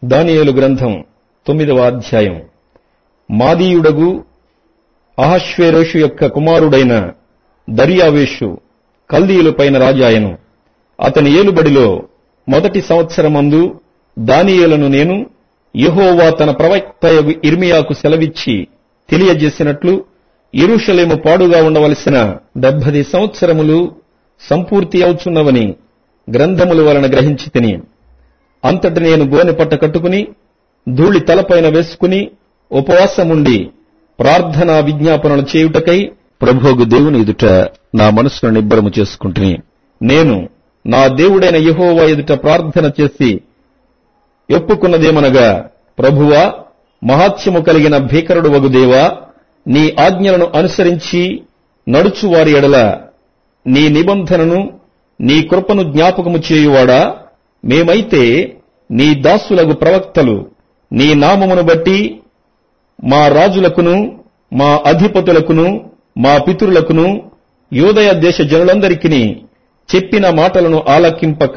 దానియేలు గ్రంథం తొమ్మిదవ అధ్యాయం మాదీయుడగు అహశ్వేరోషు యొక్క కుమారుడైన దర్యావేషు కల్దీయులపైన రాజాయను అతని ఏలుబడిలో మొదటి సంవత్సరమందు దానియేలను నేను యెహోవా తన ప్రవక్తయగు ఇర్మియాకు సెలవిచ్చి తెలియజేసినట్లు యెరూషలేము పాడుగా ఉండవలసిన డెబ్బది సంవత్సరములు సంపూర్తి అవుచున్నవని గ్రంథముల వలన గ్రహించి తిని అంతటి నేను గోనె పట్ట కట్టుకుని ధూళి తలపైన వేసుకుని ఉపవాసముండి ప్రార్థనా విజ్ఞాపనలు చేయుటకై ప్రభువుగు దేవుని ఎదుట నా మనసును నిబ్బరము చేసుకుంటుని నేను నా దేవుడైన యెహోవా ఎదుట ప్రార్థన చేసి ఒప్పుకున్నదేమనగా ప్రభువా మహాత్యము కలిగిన భీకరుడు వగు దేవా నీ ఆజ్ఞలను అనుసరించి నడుచువారి ఎడల నీ నిబంధనను నీ కృపను జ్ఞాపకము చేయువాడా మేమైతే నీ దాసులగు ప్రవక్తలు నీ నామమును బట్టి మా రాజులకును మా అధిపతులకును మా పితరులకును యోదయ దేశ జనులందరికీ చెప్పిన మాటలను ఆలకింపక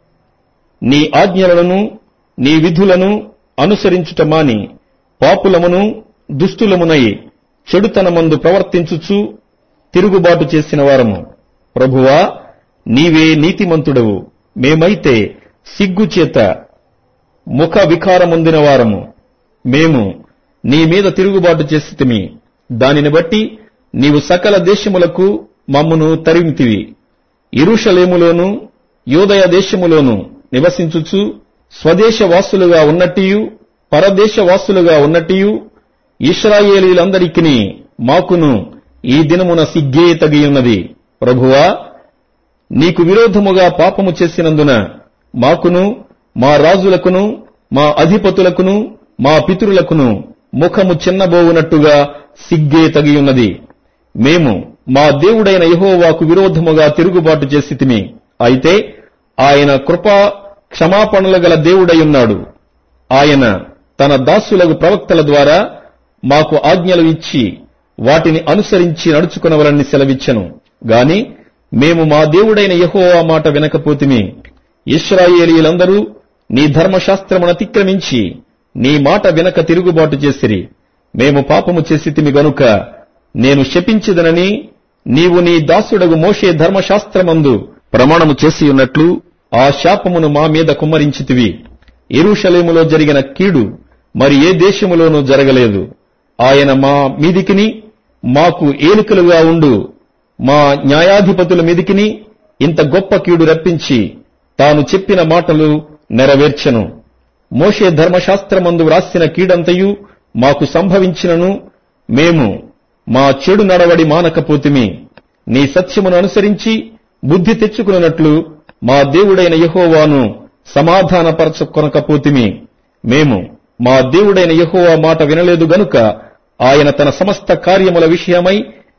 నీ ఆజ్ఞలను నీ విధులను అనుసరించుట మాని పాపులమును దుష్టులమునై చెడుతనమందు ప్రవర్తించుచు తిరుగుబాటు చేసిన వారము ప్రభువా నీవే నీతిమంతుడవు మేమైతే సిగ్గుచేత ముఖ వికారముందిన వారము మేము నీ మీద తిరుగుబాటు చేసితిమి దానిని బట్టి నీవు సకల దేశములకు మమ్మును తరిమితివి ఇరుషలేములోను యోదయ దేశములోను నివసించుచు స్వదేశ వాసులుగా ఉన్నట్టియు పరదేశ వాసులుగా ఉన్నట్టియు ఇస్రాయేలీలందరికీ మాకును ఈ దినమున సిగ్గే తగియున్నది ప్రభువా నీకు విరోధముగా పాపము చేసినందున మాకును మా రాజులకును మా అధిపతులకును మా పితరులకును ముఖము చిన్నబోవునట్టుగా సిగ్గే తగియున్నది మేము మా దేవుడైన యెహోవాకు విరోధముగా తిరుగుబాటు చేసితిమి అయితే ఆయన కృపా క్షమాపణలు గల దేవుడై ఆయన తన దాసులకు ప్రవక్తల ద్వారా మాకు ఆజ్ఞలు ఇచ్చి వాటిని అనుసరించి నడుచుకునవలని సెలవిచ్చెను గాని మేము మా దేవుడైన యెహోవా మాట వినకపోతిమి ఇస్రాయేలీలందరూ నీ ధర్మశాస్త్రమును అతిక్రమించి నీ మాట వినక తిరుగుబాటు చేసిరి మేము పాపము చేసితిమి గనుక నేను శపించదనని నీవు నీ దాసుడగు మోషే ధర్మశాస్త్రమందు ప్రమాణము చేసి ఉన్నట్లు ఆ శాపమును మా మీద కుమ్మరించితివి ఎరుషలేములో జరిగిన కీడు మరి ఏ దేశములోనూ జరగలేదు ఆయన మా మీదికిని మాకు ఏలికలుగా ఉండు మా న్యాయాధిపతుల మీదికిని ఇంత గొప్ప కీడు రప్పించి తాను చెప్పిన మాటలు నెరవేర్చెను మోషే ధర్మశాస్త్రమందు వ్రాసిన కీడంతయు మాకు సంభవించినను మేము మా చెడు నడవడి మానకపోతిమి నీ సత్యమును అనుసరించి బుద్ధి తెచ్చుకున్నట్లు మా దేవుడైన యెహోవాను సమాధానపరచుకొనకపోతిమి మేము మా దేవుడైన యెహోవా మాట వినలేదు గనుక ఆయన తన సమస్త కార్యముల విషయమై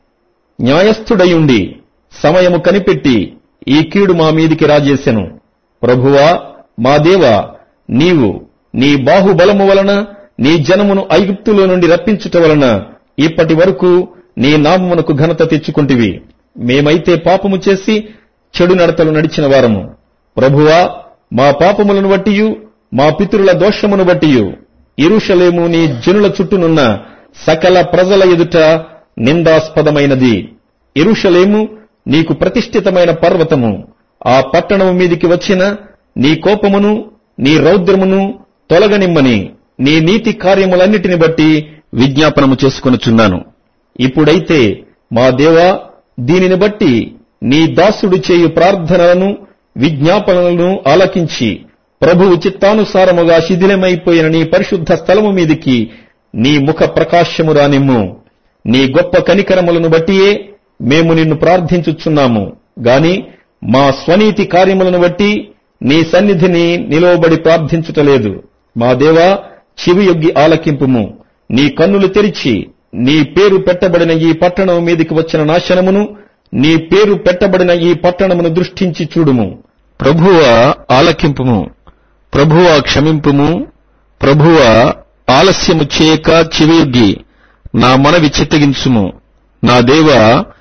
న్యాయస్థుడయుండి సమయము కనిపెట్టి ఈ కీడు మా మీదికి రాజేసెను ప్రభువా మా దేవా నీవు నీ బాహుబలము వలన నీ జనమును ఐగుప్తులో నుండి రప్పించుట వలన ఇప్పటి వరకు నీ నామమునకు ఘనత తెచ్చుకుంటివి మేమైతే పాపము చేసి చెడు నడతలు నడిచిన వారము ప్రభువా మా పాపములను బట్టియు మా పితరుల దోషమును బట్టియు ఇరుషలేము నీ జనుల చుట్టూనున్న సకల ప్రజల ఎదుట నిందాస్పదమైనది ఇరుషలేము నీకు ప్రతిష్ఠితమైన పర్వతము ఆ పట్టణము మీదికి వచ్చిన నీ కోపమును నీ రౌద్రమును తొలగనిమ్మని నీ నీతి కార్యములన్నిటిని బట్టి విజ్ఞాపనము చేసుకొనుచున్నాను ఇప్పుడైతే మా దేవా దీనిని బట్టి నీ దాసుడు చేయు ప్రార్థనలను విజ్ఞాపనలను ఆలకించి ప్రభువు చిత్తానుసారముగా శిథిలమైపోయిన నీ పరిశుద్ధ స్థలము మీదికి నీ ముఖ ప్రకాశము రానిమ్ము నీ గొప్ప కనికరములను బట్టియే మేము నిన్ను ప్రార్థించుచున్నాము గాని మా స్వనీతి కార్యములను బట్టి నీ సన్నిధిని నిలువబడి ప్రార్థించుటలేదు మా దేవా చెవియొగ్గి ఆలకింపుము నీ కన్నులు తెరిచి నీ పేరు పెట్టబడిన ఈ పట్టణం మీదికి వచ్చిన నాశనమును నీ పేరు పెట్టబడిన ఈ పట్టణమును దృష్టించి చూడుము ప్రభువ ఆలకింపుము ప్రభువ క్షమింపుము ప్రభువ ఆలస్యము చేయక చెవియొగ్గి నా మనవి చిత్తగించుము నా దేవా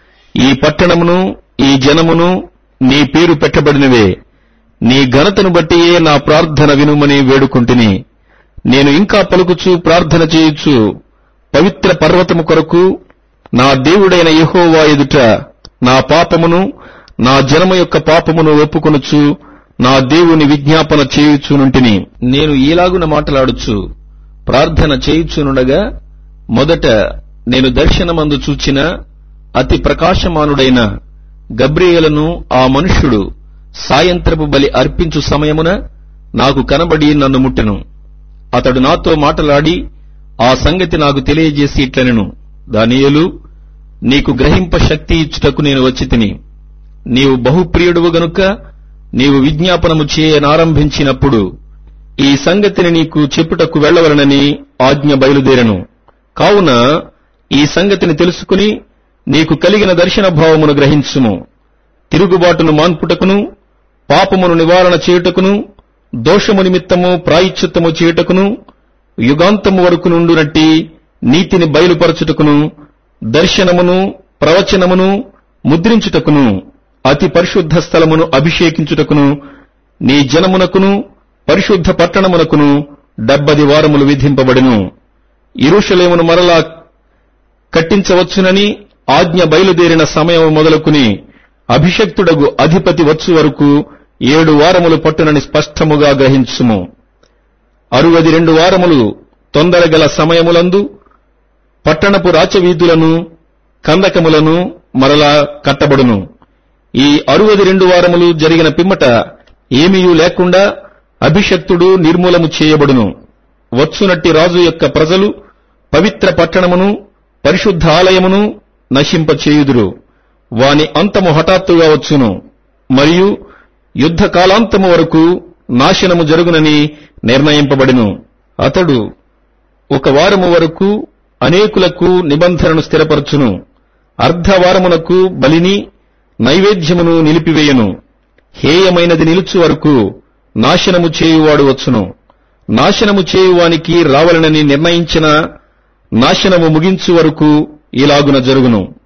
ఈ పట్టణమును ఈ జనమును నీ పేరు పెట్టబడినవే నీ ఘనతను బట్టియే నా ప్రార్థన వినుమని వేడుకుంటుని నేను ఇంకా పలుకుచు ప్రార్థన చేయుచు పవిత్ర పర్వతము కొరకు నా దేవుడైన యెహోవా ఎదుట నా పాపమును నా జనము యొక్క పాపమును ఒప్పుకొనుచు నా దేవుని విజ్ఞాపన చేయుచునుంటిని నేను ఈలాగున మాట్లాడుచు ప్రార్థన చేయుచునుండగా మొదట నేను దర్శనమందు చూచిన అతి ప్రకాశమానుడైన గబ్రియేలను ఆ మనుష్యుడు సాయంత్రపు బలి అర్పించు సమయమున నాకు కనబడి నన్ను ముట్టెను అతడు నాతో మాటలాడి ఆ సంగతి నాకు తెలియజేసి ఇట్లనెను దానియేలు నీకు గ్రహింప శక్తి ఇచ్చుటకు నేను వచ్చి తిని నీవు బహుప్రియుడువు గనుక నీవు విజ్ఞాపనము చేయనారంభించినప్పుడు ఈ సంగతిని నీకు చెప్పుటకు వెళ్ళవలనని ఆజ్ఞ బయలుదేరను కావున ఈ సంగతిని తెలుసుకుని నీకు కలిగిన దర్శన భావమును గ్రహించుము తిరుగుబాటును మాన్పుటకును పాపమును నివారణ చేయుటకును దోషము నిమిత్తము ప్రాయశ్చిత్తము చేయుటకును యుగాంతము వరకు నుండునట్టి నీతిని బయలుపరచుటకును దర్శనమును ప్రవచనమును ముద్రించుటకును అతి పరిశుద్ధ స్థలమును అభిషేకించుటకును నీ జనమునకును పరిశుద్ధ పట్టణమునకును డెబ్బది వారములు విధింపబడును ఇరుషలేమును మరలా కట్టించవచ్చునని ఆజ్ఞ బయలుదేరిన సమయం మొదలుకుని అభిషక్తుడగు అధిపతి వచ్చు వరకు ఏడు వారములు పట్టునని స్పష్టముగా గ్రహించుము అరువది రెండు వారములు తొందరగల సమయములందు పట్టణపు రాచవీధులను కందకములను మరలా కట్టబడును ఈ అరువది రెండు వారములు జరిగిన పిమ్మట ఏమీయూ లేకుండా అభిషక్తుడు నిర్మూలము చేయబడును వచ్చునట్టి రాజు యొక్క ప్రజలు పవిత్ర పట్టణమును పరిశుద్ధ ఆలయమును నశింపచేయుదురు వాని అంతము హఠాత్తుగా వచ్చును మరియు యుద్ధ కాలాంతము వరకు నాశనము జరుగునని నిర్ణయింపబడిను అతడు ఒక వారము వరకు అనేకులకు నిబంధనను స్థిరపరచును అర్ధవారమునకు బలిని నైవేద్యమును నిలిపివేయను హేయమైనది నిలుచు వరకు నాశనము చేయువాడు వచ్చును నాశనము చేయువానికి రావలనని నిర్ణయించిన నాశనము ముగించు వరకు ఇలాగున జరుగును